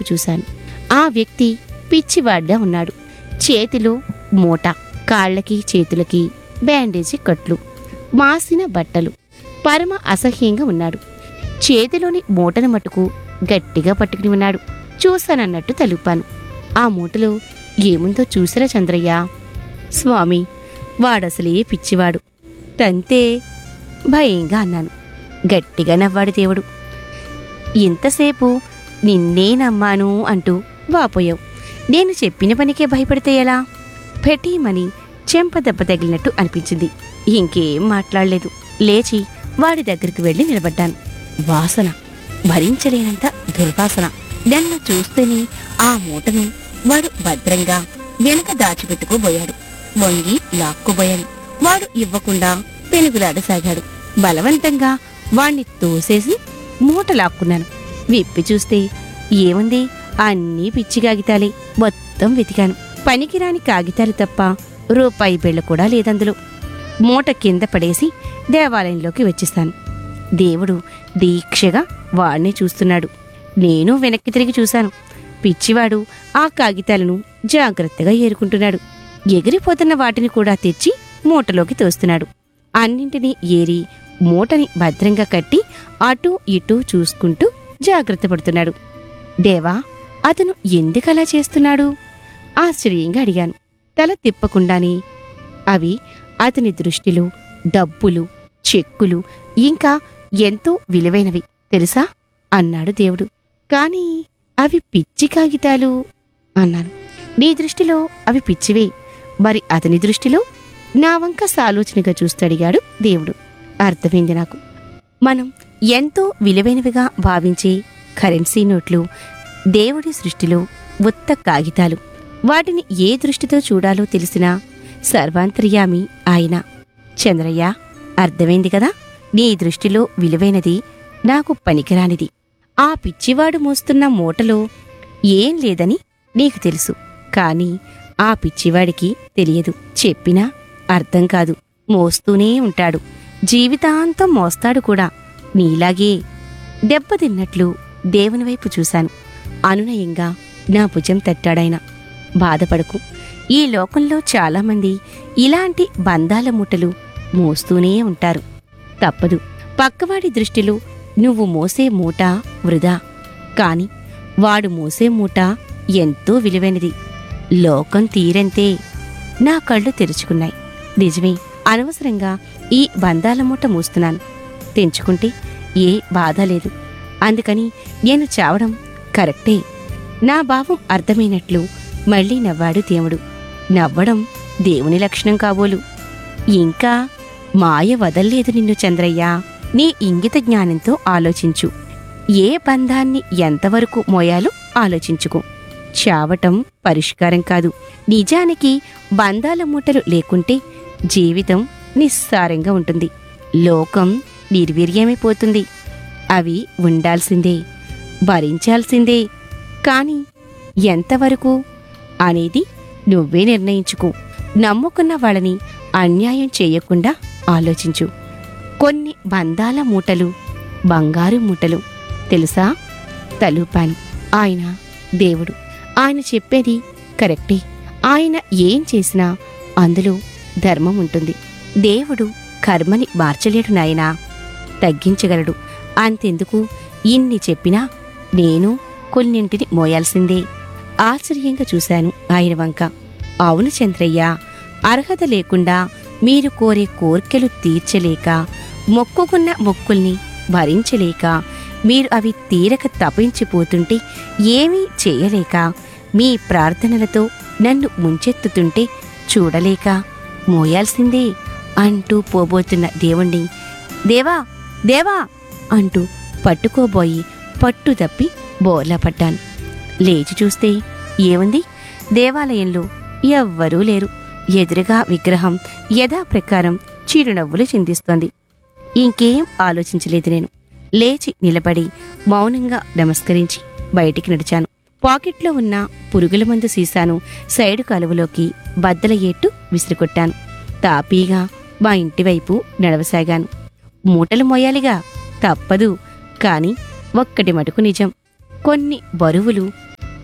చూశాను ఆ వ్యక్తి పిచ్చివాడ్లా ఉన్నాడు చేతిలో మూట కాళ్ళకి చేతులకి బ్యాండేజీ కట్లు మాసిన బట్టలు పరమ అసహ్యంగా ఉన్నాడు చేతిలోని మూటను మట్టుకు గట్టిగా పట్టుకుని ఉన్నాడు చూశానన్నట్టు తలుపాను ఆ మూటలో ఏముందో చూసిరా చంద్రయ్య స్వామి వాడసలే పిచ్చివాడు తంతే భయంగా అన్నాను గట్టిగా నవ్వాడు దేవుడు ఇంతసేపు నిన్నే నమ్మాను అంటూ వాపోయావు నేను చెప్పిన పనికే భయపడితే ఎలా పెట్టీమని చెంప దెబ్బ తగిలినట్టు అనిపించింది ఇంకేం మాట్లాడలేదు లేచి వాడి దగ్గరికి వెళ్ళి నిలబడ్డాను వాసన భరించలేనంత దుర్వాసన నన్ను చూస్తేనే ఆ మూటను వాడు భద్రంగా వెనక దాచిపెట్టుకోబోయాడు వంగి లాక్కుపోయాను వాడు ఇవ్వకుండా పెనుగులాడసాగాడు బలవంతంగా వాణ్ణి తోసేసి మూట లాక్కున్నాను విప్పి చూస్తే ఏముంది అన్నీ పిచ్చి కాగితాలే మొత్తం వెతికాను పనికిరాని కాగితాలు తప్ప రూపాయి బిళ్ళ కూడా లేదందులో మూట కింద పడేసి దేవాలయంలోకి వచ్చేస్తాను దేవుడు దీక్షగా వాణ్ణి చూస్తున్నాడు నేను వెనక్కి తిరిగి చూశాను పిచ్చివాడు ఆ కాగితాలను జాగ్రత్తగా ఏరుకుంటున్నాడు ఎగిరిపోతున్న వాటిని కూడా తెచ్చి మూటలోకి తోస్తున్నాడు అన్నింటినీ ఏరి మూటని భద్రంగా కట్టి అటూ ఇటూ చూసుకుంటూ జాగ్రత్త పడుతున్నాడు దేవా అతను ఎందుకలా చేస్తున్నాడు ఆశ్చర్యంగా అడిగాను తల తిప్పకుండానే అవి అతని దృష్టిలో డబ్బులు చెక్కులు ఇంకా ఎంతో విలువైనవి తెలుసా అన్నాడు దేవుడు కాని అవి పిచ్చి కాగితాలు అన్నాను నీ దృష్టిలో అవి పిచ్చివే మరి అతని దృష్టిలో నా వంక సాలోచనగా చూస్తడిగాడు దేవుడు అర్థమైంది నాకు మనం ఎంతో విలువైనవిగా భావించే కరెన్సీ నోట్లు దేవుడి సృష్టిలో ఉత్త కాగితాలు వాటిని ఏ దృష్టితో చూడాలో తెలిసిన సర్వాంతర్యామి ఆయన చంద్రయ్య అర్థమైంది కదా నీ దృష్టిలో విలువైనది నాకు పనికిరానిది ఆ పిచ్చివాడు మోస్తున్న మూటలో ఏం లేదని నీకు తెలుసు కాని ఆ పిచ్చివాడికి తెలియదు చెప్పినా అర్థం కాదు మోస్తూనే ఉంటాడు జీవితాంతం మోస్తాడు కూడా నీలాగే దెబ్బతిన్నట్లు దేవుని వైపు చూశాను అనునయంగా నా భుజం తట్టాడాయన బాధపడకు ఈ లోకంలో చాలామంది ఇలాంటి బంధాల మూటలు మోస్తూనే ఉంటారు తప్పదు పక్కవాడి దృష్టిలో నువ్వు మోసే మూట వృధా కాని వాడు మోసే మూట ఎంతో విలువైనది లోకం తీరంతే నా కళ్ళు తెరుచుకున్నాయి నిజమే అనవసరంగా ఈ బంధాల మూట మోస్తున్నాను తెంచుకుంటే ఏ బాధ లేదు అందుకని నేను చావడం కరెక్టే నా భావం అర్థమైనట్లు మళ్ళీ నవ్వాడు దేవుడు నవ్వడం దేవుని లక్షణం కాబోలు ఇంకా మాయ వదల్లేదు నిన్ను చంద్రయ్య నీ ఇంగిత జ్ఞానంతో ఆలోచించు ఏ బంధాన్ని ఎంతవరకు మోయాలో ఆలోచించుకో చావటం పరిష్కారం కాదు నిజానికి బంధాల మూటలు లేకుంటే జీవితం నిస్సారంగా ఉంటుంది లోకం నిర్వీర్యమైపోతుంది అవి ఉండాల్సిందే భరించాల్సిందే కాని ఎంతవరకు అనేది నువ్వే నిర్ణయించుకో నమ్ముకున్న వాళ్ళని అన్యాయం చేయకుండా ఆలోచించు కొన్ని బంధాల మూటలు బంగారు మూటలు తెలుసా తలూపాను ఆయన దేవుడు ఆయన చెప్పేది కరెక్టే ఆయన ఏం చేసినా అందులో ధర్మం ఉంటుంది దేవుడు కర్మని మార్చలేడు నాయనా తగ్గించగలడు అంతెందుకు ఇన్ని చెప్పినా నేను కొన్నింటిని మోయాల్సిందే ఆశ్చర్యంగా చూశాను ఆయన వంక అవును చంద్రయ్య అర్హత లేకుండా మీరు కోరే కోర్కెలు తీర్చలేక మొక్కుకున్న మొక్కుల్ని భరించలేక మీరు అవి తీరక తపించిపోతుంటే ఏమీ చేయలేక మీ ప్రార్థనలతో నన్ను ముంచెత్తుతుంటే చూడలేక మోయాల్సిందే అంటూ పోబోతున్న దేవుణ్ణి దేవా దేవా అంటూ పట్టుకోబోయి పట్టు తప్పి బోర్లా పడ్డాను లేచి చూస్తే ఏముంది దేవాలయంలో ఎవ్వరూ లేరు ఎదురుగా విగ్రహం యథాప్రకారం చిరునవ్వులు చిందిస్తోంది ఇంకేం ఆలోచించలేదు నేను లేచి నిలబడి మౌనంగా నమస్కరించి బయటికి నడిచాను పాకెట్లో ఉన్న పురుగుల మందు సీసాను సైడు కాలువలోకి బద్దల ఏట్టు విసిరికొట్టాను తాపీగా మా ఇంటివైపు నడవసాగాను మూటలు మోయాలిగా తప్పదు కాని ఒక్కటి మటుకు నిజం కొన్ని బరువులు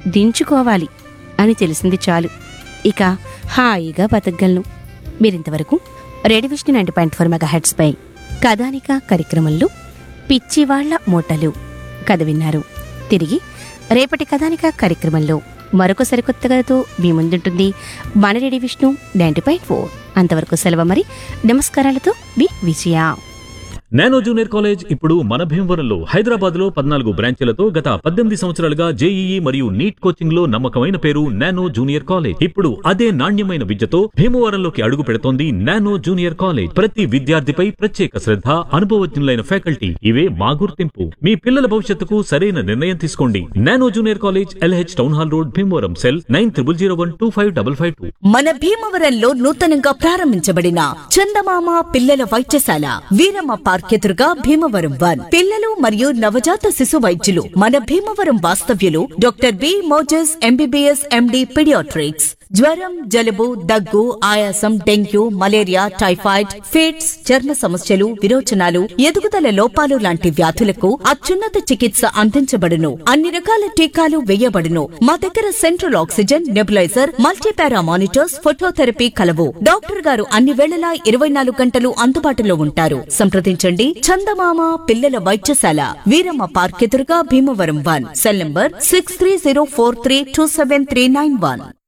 దించుకోవాలి అని తెలిసింది చాలు ఇక హాయిగా బతకగలను మీరింతవరకు radio Vishnu ninety point four mega హెడ్స్పై కథానిక కార్యక్రమంలో పిచ్చివాళ్ల మూటలు కథ విన్నారు తిరిగి రేపటి కథానిక కార్యక్రమంలో మరొక సరికొత్త కథతో మీ ముందుంటుంది మన radio Vishnu ninety point four అంతవరకు సెలవు మరి నమస్కారాలతో మీ విజయ నానో జూనియర్ కాలేజ్ ఇప్పుడు మన భీమవరంలో హైదరాబాద్ లో పద్నాలుగు బ్రాంచీలతో గత పద్దెనిమిది సంవత్సరాలుగా జేఈఈ మరియు నీట్ కోచింగ్ లో నమ్మకమైన పేరు నానో జూనియర్ కాలేజ్ ఇప్పుడు అదే నాణ్యమైన విద్యతో భీమవరంలోకి అడుగు పెడుతోంది నానో జూనియర్ కాలేజ్ ప్రతి విద్యార్థిపై ప్రత్యేక శ్రద్ధ అనుభవజ్ఞులైన ఫ్యాకల్టీ ఇవే మా గుర్తింపు మీ పిల్లల భవిష్యత్తుకు సరైన నిర్ణయం తీసుకోండి nano junior college LH town hall road Bhimavaram cell nine triple zero one two five double five two మన భీమవరంలో నూతనంగా ప్రారంభించబడిన చందమామ పిల్లల వైద్యశాల వీరమ్మ పార్క్ ఎదురుగా భీమవరం వన్ పిల్లలు మరియు నవజాత శిశు వైద్యులు మన భీమవరం వాస్తవ్యులు doctor B Moses MBBS MD paediatrics జ్వరం జలుబు దగ్గు ఆయాసం డెంగ్యూ మలేరియా టైఫాయిడ్ ఫిట్స్ చర్మ సమస్యలు విరోచనాలు ఎదుగుదల లోపాలు లాంటి వ్యాధులకు అత్యున్నత చికిత్స అందించబడును అన్ని రకాల టీకాలు వేయబడును మా దగ్గర central oxygen nebulizer multipara monitors phototherapy కలవు డాక్టర్ గారు అన్ని వేళలా ఇరవై నాలుగు గంటలు అందుబాటులో ఉంటారు సంప్రదించండి చందమామ పిల్లల వైద్యశాల వీరమ్మ పార్క్ ఎదురుగా Bhimavaram one cell number six three zero four three two seven three nine one